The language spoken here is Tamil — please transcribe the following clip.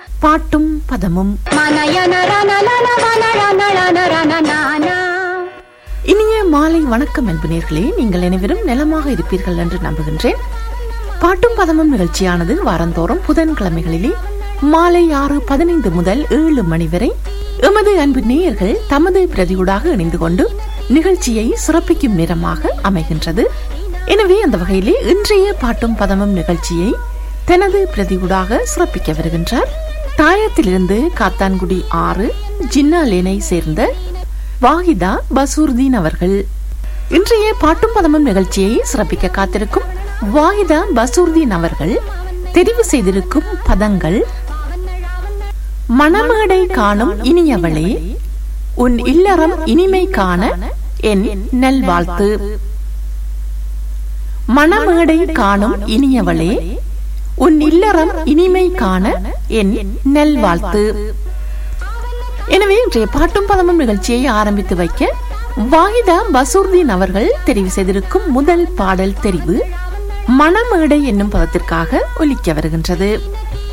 பாட்டும் பதமும் இனிய மாலை வணக்கம் அன்பு நேர்களே நீங்கள் அனைவரும் நலமாக இருப்பீர்கள் என்று நம்புகின்றேன் பாட்டும் பதமும் நிகழ்ச்சியானது வாரந்தோறும் புதன்கிழமைகளிலே மாலை ஆறு பதினைந்து முதல் ஏழு மணி வரை எமது அன்பு நேயர்கள் தமது பிரதியூடாக இணைந்து கொண்டு நிகழ்ச்சியை சிறப்பிக்கும் நேரமாக அமைகின்றது எனவே அந்த வகையிலே இன்றைய பாட்டும் பதமும் நிகழ்ச்சியை தனது பிரதியூடாக சிறப்பிக்க வருகின்றார் தாயத்திலிருந்து காத்தான்குடி ஆறு ஜின்னாலேனை சேர்ந்த வாகிதா பசூர்தீன் அவர்கள் இன்றைய பாட்டும் பதமும் நிகழ்ச்சியை சிறப்பிக்க காத்திருக்கும் வாகிதா பசூர்தீன் அவர்கள் தெரிவு செய்திருக்கும் பதங்கள் மணமேடை காணும் இனியவளே உன் இல்லறம் இனிமை காண என் நல்வாழ்த்து மணமேடை காணும் இனியவளே உன் இல்லறம் இனிமை காண என் நல்வாழ்த்து எனவே இன்றைய பாட்டும் பதமும் நிகழ்ச்சியை ஆரம்பித்து வைக்க வாகிதா பசூர்தீன் அவர்கள் தெரிவு செய்திருக்கும் முதல் பாடல் தெரிவு மணமேடை என்னும் பதத்திற்காக ஒலிக்க வருகின்றது